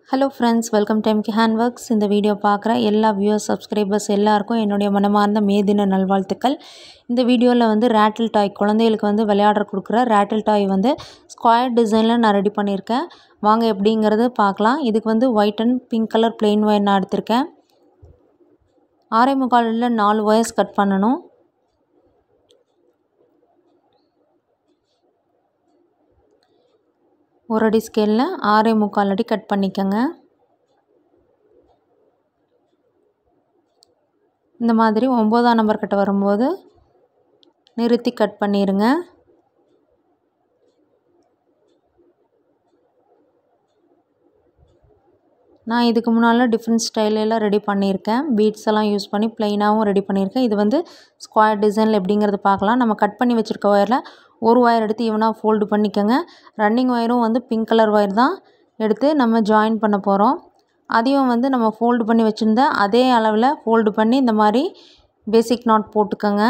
hello friends welcome time கி hand works இந்த video பார்க்குற எல்லா வியூவர்ஸ் சப்ஸ்கிரைபர்ஸ் எல்லாருக்கும் என்னுடைய மனமார்ந்த மே தின நல்வாழ்த்துக்கள் இந்த வீடியோவில் வந்து ரேட்டில் டாய் குழந்தைகளுக்கு வந்து விளையாடுற கொடுக்குற ரேட்டில் டாய் வந்து ஸ்கொயர் டிசைனில் நான் ரெடி பண்ணியிருக்கேன் வாங்க எப்படிங்கிறது பார்க்கலாம் இதுக்கு வந்து white and pink colour plain wire நான் எடுத்திருக்கேன் ஆறே முக்காலில் நாலு ஒயர்ஸ் கட் பண்ணணும் ஒரு அடி ஸ்கேலில் ஆறே முக்கால் அடி கட் பண்ணிக்கோங்க இந்த மாதிரி ஒம்போதாம் நம்பர் கிட்ட வரும்போது நிறுத்தி கட் பண்ணிடுங்க நான் இதுக்கு முன்னால் டிஃப்ரெண்ட் ஸ்டைலெல்லாம் ரெடி பண்ணியிருக்கேன் பீட்ஸ் எல்லாம் யூஸ் பண்ணி ப்ளைனாகவும் ரெடி பண்ணியிருக்கேன் இது வந்து ஸ்கொயர் டிசைனில் எப்படிங்கிறது பார்க்கலாம் நம்ம கட் பண்ணி வச்சுருக்க ஒயரில் ஒரு ஒயர் எடுத்து ஈவனாக ஃபோல்டு பண்ணிக்கோங்க ரன்னிங் ஒயரும் வந்து பிங்க் கலர் ஒயர் தான் எடுத்து நம்ம ஜாயின் பண்ண போகிறோம் அதையும் வந்து நம்ம ஃபோல்டு பண்ணி வச்சுருந்த அதே அளவில் ஃபோல்டு பண்ணி இந்த மாதிரி பேசிக் நாட் போட்டுக்கோங்க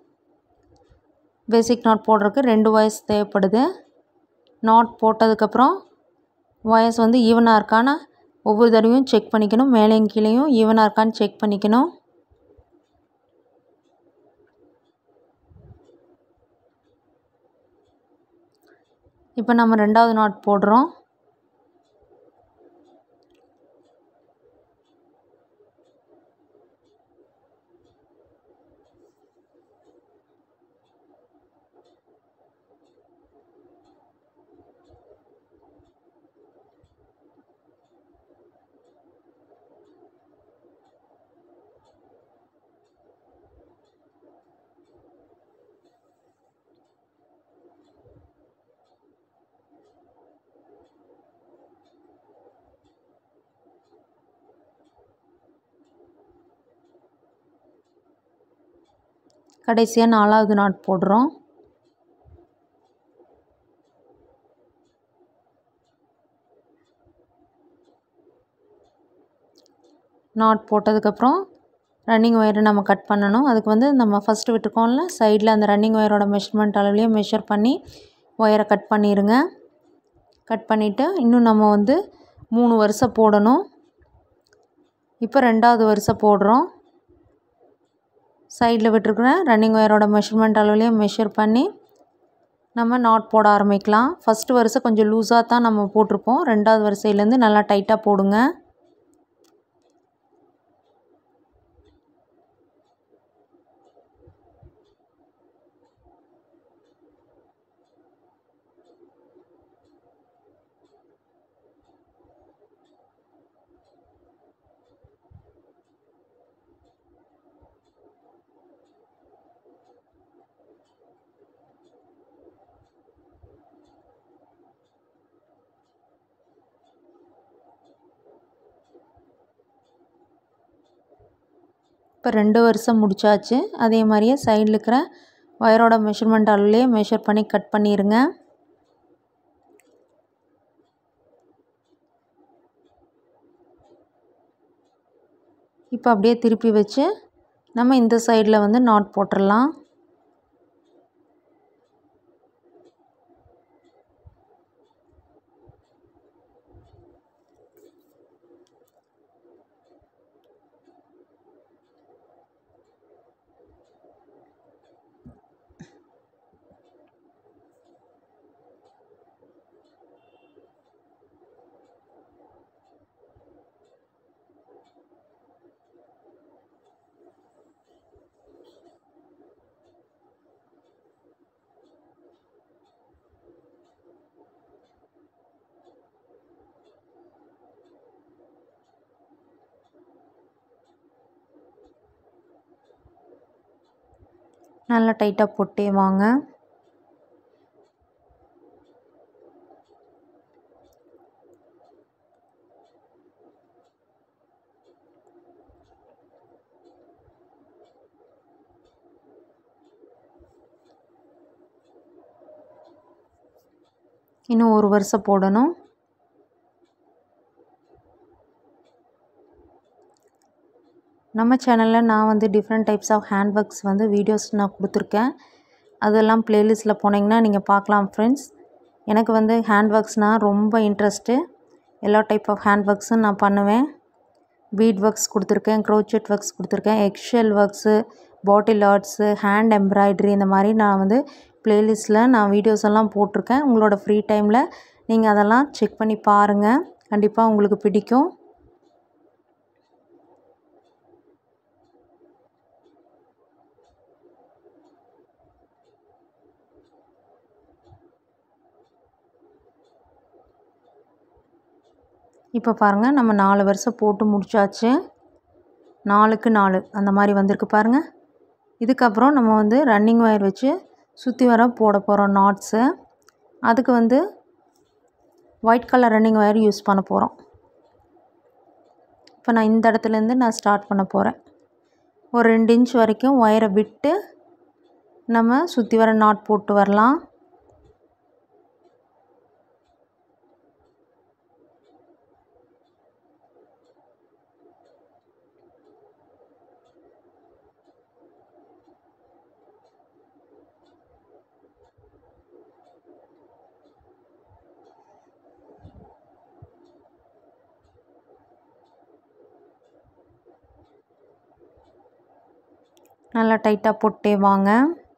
பேசிக் நாட் போடுறதுக்கு ரெண்டு ஒயர்ஸ் தேவைப்படுது நாட் போட்டதுக்கப்புறம் ஒயர்ஸ் வந்து ஈவனாக இருக்கான்னு ஒவ்வொரு தடவையும் செக் பண்ணிக்கணும் மேலேயும் கீழேயும் ஈவனாக இருக்கான்னு செக் பண்ணிக்கணும் இப்போ நம்ம ரெண்டாவது நாட் போடுறோம் கடைசியாக நாலாவது நாட் போடுறோம் நாட் போட்டதுக்கப்புறம் ரன்னிங் ஒயரை நம்ம கட் பண்ணணும் அதுக்கு வந்து நம்ம ஃபஸ்ட்டு விட்டுருக்கோம்ல சைடில் அந்த ரன்னிங் ஒயரோட மெஷர்மெண்ட் அளவுலேயே மெஷர் பண்ணி ஒயரை கட் பண்ணிடுங்க கட் பண்ணிவிட்டு இன்னும் நம்ம வந்து மூணு வருஷம் போடணும் இப்போ ரெண்டாவது வருஷம் போடுறோம் சைடில் விட்டுருக்குற ரன்னிங் ஒயரோட மெஷர்மெண்ட் அளவுலேயே மெஷர் பண்ணி நம்ம நாட் போட ஆரம்பிக்கலாம் ஃபஸ்ட்டு வரிசை கொஞ்சம் லூஸாக தான் நம்ம போட்டிருப்போம் ரெண்டாவது வரிசையிலேருந்து நல்லா டைட்டாக போடுங்க இப்போ ரெண்டு வருஷம் முடிச்சாச்சு அதே மாதிரியே சைடில் இருக்கிற ஒயரோட மெஷர்மெண்ட் அளவுலேயே மெஷர் பண்ணி கட் பண்ணிடுங்க இப்போ அப்படியே திருப்பி வச்சு நம்ம இந்த சைடில் வந்து நாட் போட்டுடலாம் நல்லா டைட்டாக போட்டே வாங்க இன்னும் ஒரு வருஷம் போடணும் நம்ம சேனலில் நான் வந்து different types of hand works வந்து வீடியோஸ் நான் கொடுத்துருக்கேன் அதெல்லாம் ப்ளேலிஸ்ட்டில் போனீங்கன்னா நீங்கள் பார்க்கலாம் ஃப்ரெண்ட்ஸ் எனக்கு வந்து ஹேண்ட் ஒர்க்ஸ்னால் ரொம்ப இன்ட்ரெஸ்ட்டு எல்லா டைப் ஆஃப் ஹேண்ட் ஒர்க்ஸும் நான் பண்ணுவேன் பீட் ஒர்க்ஸ் கொடுத்துருக்கேன் க்ரோச்செட் ஒர்க்ஸ் கொடுத்துருக்கேன் eggshell works bottle arts hand embroidery இந்த மாதிரி நான் வந்து ப்ளேலிஸ்ட்டில் நான் வீடியோஸ் எல்லாம் போட்டிருக்கேன் உங்களோட ஃப்ரீ டைமில் நீங்கள் அதெல்லாம் செக் பண்ணி பாருங்கள் கண்டிப்பாக உங்களுக்கு பிடிக்கும் இப்போ பாருங்கள் நம்ம நாலு வருஷம் போட்டு முடிச்சாச்சு நாலுக்கு நாலு அந்த மாதிரி வந்திருக்கு பாருங்கள் இதுக்கப்புறம் நம்ம வந்து ரன்னிங் ஒயர் வச்சு சுற்றி வர போட போகிறோம் நாட்ஸு அதுக்கு வந்து white colour running wire use பண்ண போகிறோம் இப்போ நான் இந்த இடத்துலேருந்து நான் ஸ்டார்ட் பண்ண போகிறேன் ஒரு ரெண்டு இன்ச் வரைக்கும் ஒயரை விட்டு நம்ம சுற்றி வர நாட் போட்டு வரலாம் நல்லா டைட்டாக போட்டே வாங்க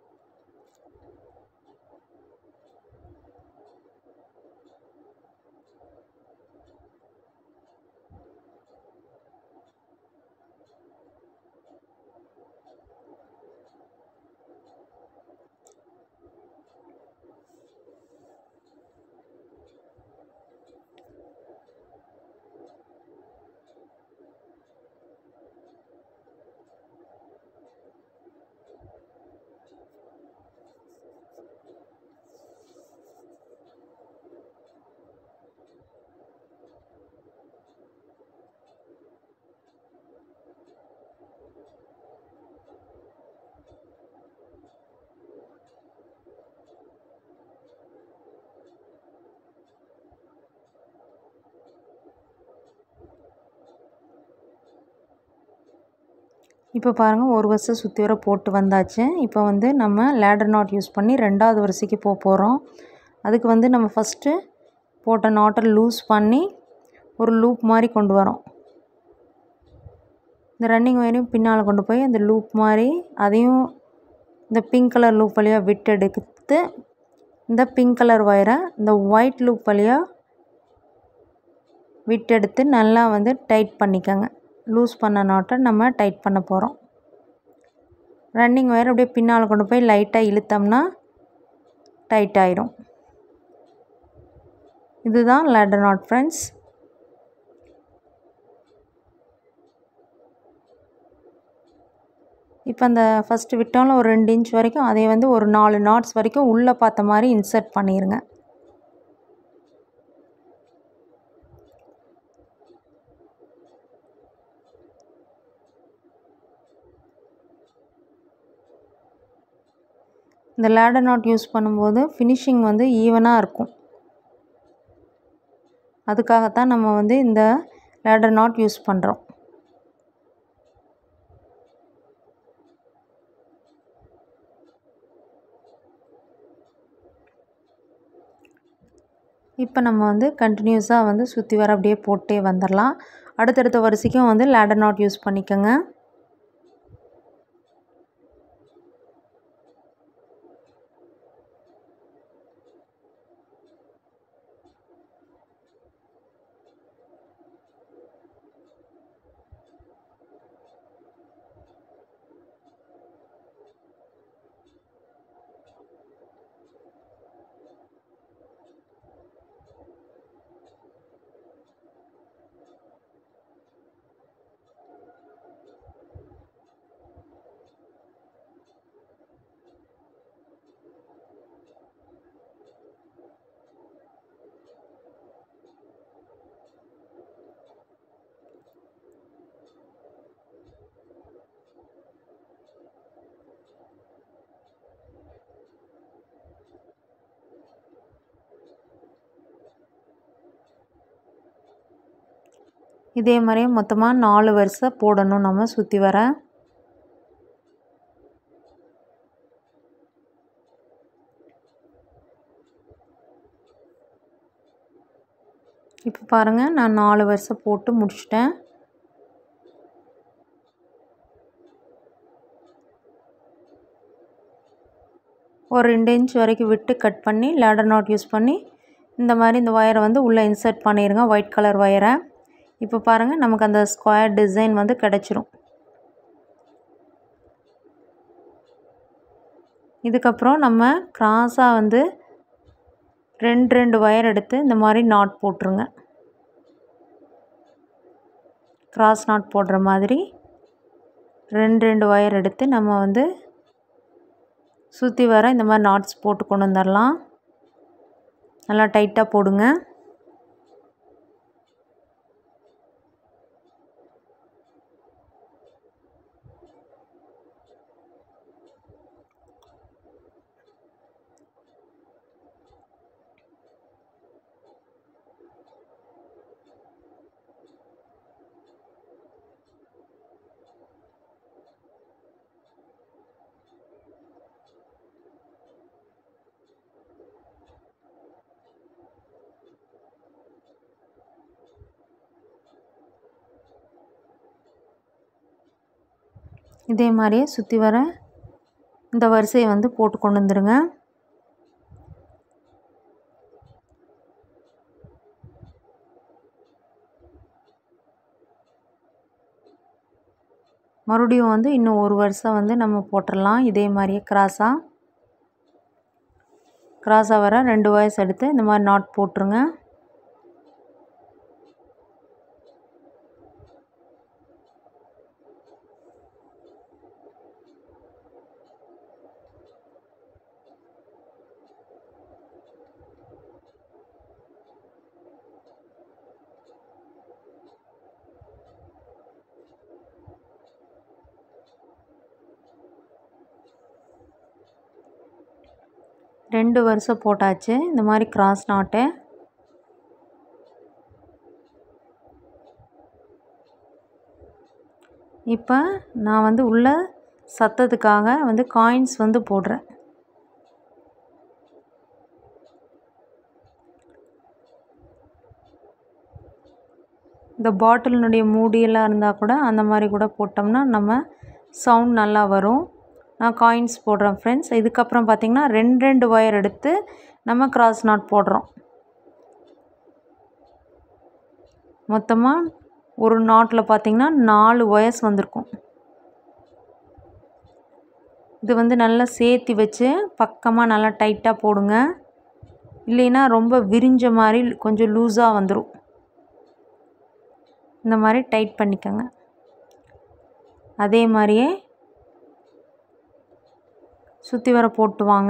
இப்போ பாருங்கள் ஒரு வருஷம் சுற்றி வர போட்டு வந்தாச்சு இப்போ வந்து நம்ம லேடர் நாட் யூஸ் பண்ணி ரெண்டாவது வரிசைக்கு போக போகிறோம் அதுக்கு வந்து நம்ம ஃபஸ்ட்டு போட்ட நாட்டை லூஸ் பண்ணி ஒரு லூப் மாதிரி கொண்டு வரோம் இந்த ரன்னிங் ஒயரையும் பின்னால் கொண்டு போய் அந்த லூப் மாதிரி அதையும் இந்த பிங்க் கலர் லூப் வழியாக விட்டு எடுத்து இந்த பிங்க் கலர் ஒயரை இந்த ஒயிட் லூப் வழியாக விட்டெடுத்து நல்லா வந்து டைட் பண்ணிக்கோங்க லூஸ் பண்ண நாட்டை நம்ம டைட் பண்ண போகிறோம் ரன்னிங் ஒயர் அப்படியே பின்னால் கொண்டு போய் லைட்டாக இழுத்தோம்னா டைட் ஆயிரும் இதுதான் லேடர் நாட் ஃப்ரெண்ட்ஸ் இப்போ அந்த ஃபஸ்ட்டு விட்டோம்ல ஒரு ரெண்டு இன்ச் வரைக்கும் அதே வந்து ஒரு நாலு நாட்ஸ் வரைக்கும் உள்ளே பார்த்த மாதிரி இன்சர்ட் பண்ணிடுங்க இந்த லேடர் நாட் யூஸ் பண்ணும்போது ஃபினிஷிங் வந்து ஈவனாக இருக்கும் அதுக்காகத்தான் நம்ம வந்து இந்த லேடர் நாட் யூஸ் பண்ணுறோம் இப்போ நம்ம வந்து கண்டினியூஸாக வந்து சுற்றி வர அப்படியே போட்டே வந்துடலாம் அடுத்தடுத்த வரிசைக்கும் வந்து லேடர் நாட் யூஸ் பண்ணிக்கோங்க இதே மாதிரியே மொத்தமாக நாலு வரிசை போடணும் நம்ம சுற்றி வர இப்போ இப்போ பாருங்கள் நான் நாலு வருஷம் போட்டு முடிச்சிட்டேன் ஒரு ரெண்டு இன்ச் வரைக்கும் விட்டு கட் பண்ணி லேடர் நாட் யூஸ் பண்ணி இந்த மாதிரி இந்த ஒயரை வந்து உள்ளே இன்சர்ட் பண்ணிடுங்க ஒயிட் கலர் ஒயரை இப்போ பாருங்கள் நமக்கு அந்த ஸ்கொயர் டிசைன் வந்து கிடச்சிரும் இதுக்கப்புறம் நம்ம கிராஸாக வந்து ரெண்டு ரெண்டு ஒயர் எடுத்து இந்த மாதிரி நாட் போட்டுருங்க கிராஸ் நாட் போடுற மாதிரி ரெண்டு ரெண்டு ஒயர் எடுத்து நம்ம வந்து சுற்றி வர இந்த மாதிரி நாட்ஸ் போட்டு கொண்டு வந்துடலாம் நல்லா டைட்டாக போடுங்க இதே மாதிரியே சுற்றி வர இந்த வரிசையை வந்து போட்டு கொண்டு வந்துடுங்க மறுபடியும் வந்து இன்னும் ஒரு வருஷம் வந்து நம்ம போட்டுடலாம் இதே மாதிரியே கிராஸாக கிராஸாக வர ரெண்டு வயசு எடுத்து இந்த மாதிரி நாட் போட்டுருங்க ரெண்டு வருஷம் போட்டாச்சு இந்த மாதிரி கிராஸ் நாட்டு இப்போ நான் வந்து உள்ள சத்தத்துக்காக வந்து காயின்ஸ் வந்து போடுறேன் இந்த பாட்டிலினுடைய மூடியெல்லாம் இருந்தால் கூட அந்த மாதிரி கூட போட்டோம்னா நம்ம சவுண்ட் நல்லா வரும் நான் காயின்ஸ் போடுறேன் ஃப்ரெண்ட்ஸ் இதுக்கப்புறம் பார்த்திங்கன்னா ரெண்டு ரெண்டு ஒயர் எடுத்து நம்ம கிராஸ் நாட் போடுறோம் மொத்தமாக ஒரு நாட்டில் பார்த்திங்கன்னா நாலு ஒயர்ஸ் வந்திருக்கும் இது வந்து நல்லா சேர்த்தி வச்சு பக்கமாக நல்லா டைட்டாக போடுங்க இல்லைன்னா ரொம்ப விரிஞ்ச மாதிரி கொஞ்சம் லூஸாக வந்துடும் இந்த மாதிரி டைட் பண்ணிக்கோங்க அதே மாதிரியே சுற்றி வர போட்டு வாங்க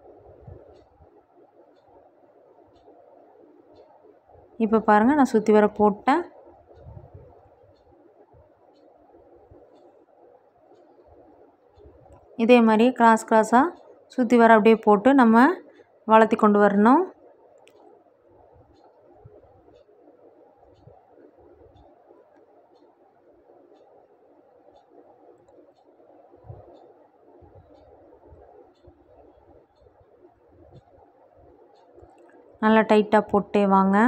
இப்போ பாருங்கள் நான் சுற்றி வர போட்டேன் இதே மாதிரி கிராஸ் கிராஸாக சுற்றி வர அப்படியே போட்டு நம்ம வளர்த்தி கொண்டு வரணும் நல்லா டைட்டாக போட்டே வாங்க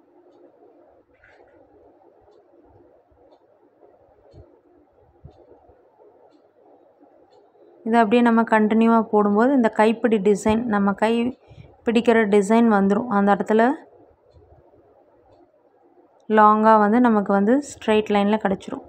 இது அப்படியே நம்ம கண்டினியூவாக போடும்போது இந்த கைப்பிடி டிசைன் நம்ம கை பிடிக்கிற டிசைன் வந்துடும் அந்த இடத்துல லாங்காக வந்து நமக்கு வந்து ஸ்ட்ரைட் லைனில் கிடச்சிரும்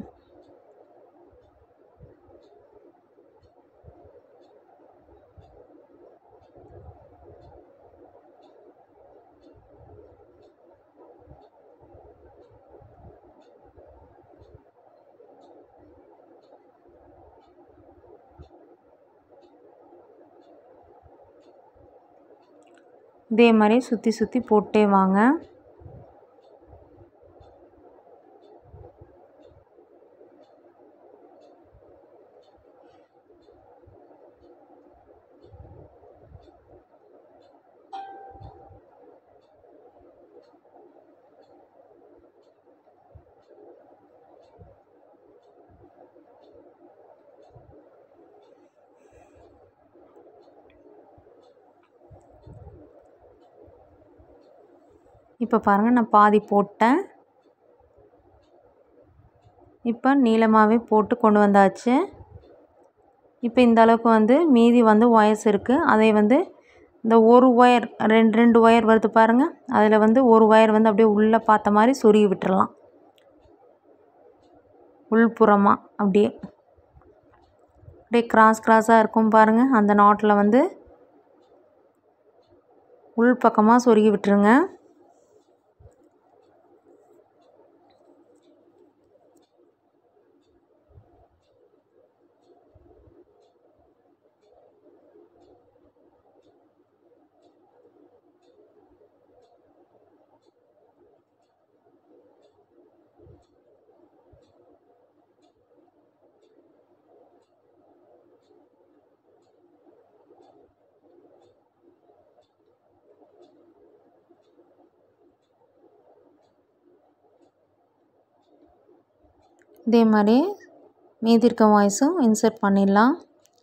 இதே மாதிரி சுற்றி சுற்றி போட்டே வாங்க இப்போ பாருங்கள் நான் பாதி போட்டேன் இப்போ நீளமாகவே போட்டு கொண்டு வந்தாச்சு இப்போ இந்த அளவுக்கு வந்து மீதி வந்து ஒயர்ஸ் இருக்குது அதை வந்து இந்த ஒரு ஒயர் ரெண்டு ரெண்டு ஒயர் வருது பாருங்கள் அதில் வந்து ஒரு ஒயர் வந்து அப்படியே உள்ளே பார்த்த மாதிரி சொருகி விட்டுறலாம் உள்புறமாக அப்படியே அப்படியே கிராஸ் கிராஸாக இருக்கும் பாருங்கள் அந்த நாட்டில் வந்து உள் பக்கமாக சொருகி விட்டுருங்க இதே மாதிரி மீதி இருக்க வாய்ஸும் இன்சர்ட் பண்ணிடலாம்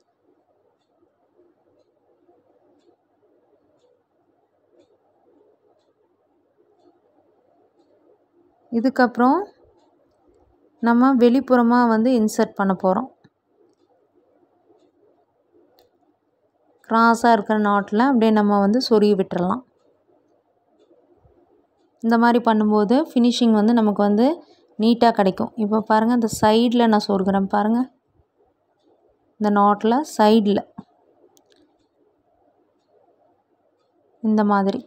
இதுக்கப்புறம் நம்ம வெளிப்புறமாக வந்து இன்சர்ட் பண்ண போகிறோம் கிராஸாக இருக்கிற நாட்டில் அப்படியே நம்ம வந்து சொருகி விட்டுறலாம் இந்த மாதிரி பண்ணும்போது ஃபினிஷிங் வந்து நமக்கு வந்து நீட்டாக கிடைக்கும் இப்போ பாருங்கள் இந்த சைடில் நான் சொருகிறேன் பாருங்கள் இந்த நாட்டில் சைடில் இந்த மாதிரி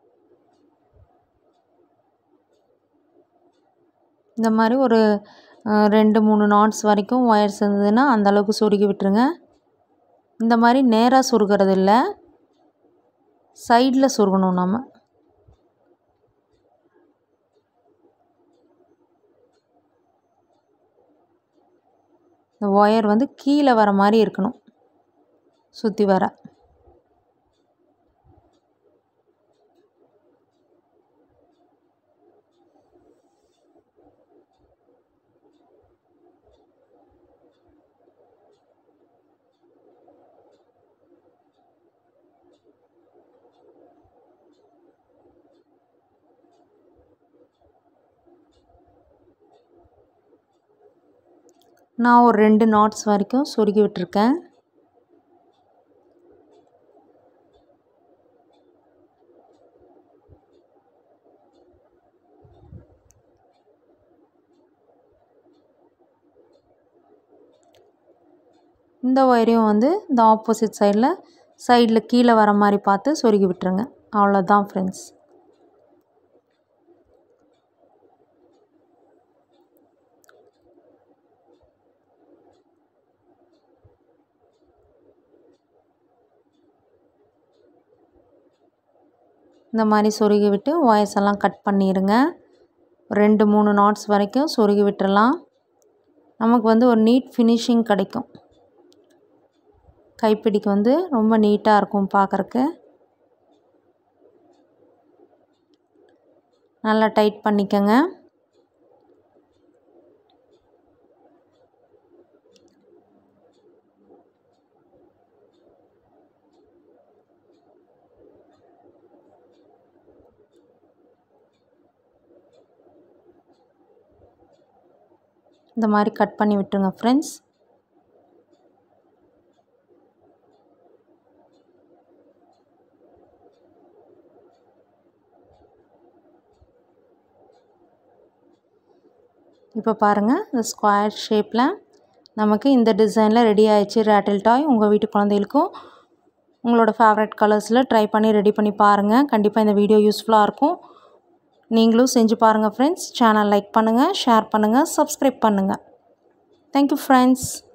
இந்த மாதிரி ஒரு ரெண்டு மூணு நாட்ஸ் வரைக்கும் ஒயர்ஸ் இருந்ததுன்னா அந்த அளவுக்கு சொருகி விட்டுருங்க இந்த மாதிரி நேராக சொருகிறது இல்லை சைடில் சொருகணும் நம்ம இந்த ஒயர் வந்து கீழே வர மாதிரி இருக்கணும் சுற்றி வர நான் ஒரு ரெண்டு நாட்ஸ் வரைக்கும் சொருகி விட்டுருக்கேன் இந்த ஒயரையும் வந்து இந்த ஆப்போசிட் சைடில் சைடில் கீழே வர மாதிரி பார்த்து சொருகி விட்டுருங்க அவ்வளோதான் ஃப்ரெண்ட்ஸ் இந்த மாதிரி சொருகி விட்டு வாய்ஸ் எல்லாம் கட் பண்ணிடுங்க ரெண்டு மூணு நாட்ஸ் வரைக்கும் சொருகி விட்டுறலாம் நமக்கு வந்து ஒரு நீட் ஃபினிஷிங் கிடைக்கும் கைப்பிடிக்கு வந்து ரொம்ப நீட்டாக இருக்கும் பார்க்குறக்கு நல்லா டைட் பண்ணிக்கோங்க இந்த மாதிரி கட் பண்ணி விட்டுருங்க ஃப்ரெண்ட்ஸ் இப்போ பாருங்கள் இந்த ஸ்கொயர் ஷேப்பில் நமக்கு இந்த டிசைனில் ரெடி ஆயிடுச்சு ரேட்டில் டாய் உங்கள் வீட்டு குழந்தைகளுக்கும் உங்களோட ஃபேவரட் கலர்ஸில் ட்ரை பண்ணி ரெடி பண்ணி பாருங்கள் கண்டிப்பாக இந்த வீடியோ யூஸ்ஃபுல்லாக இருக்கும் நீங்களும் செஞ்சு பாருங்கள் ஃப்ரெண்ட்ஸ் சேனல் லைக் பண்ணுங்கள் ஷேர் பண்ணுங்கள் சப்ஸ்கிரைப் பண்ணுங்கள் தேங்க்யூ ஃப்ரெண்ட்ஸ்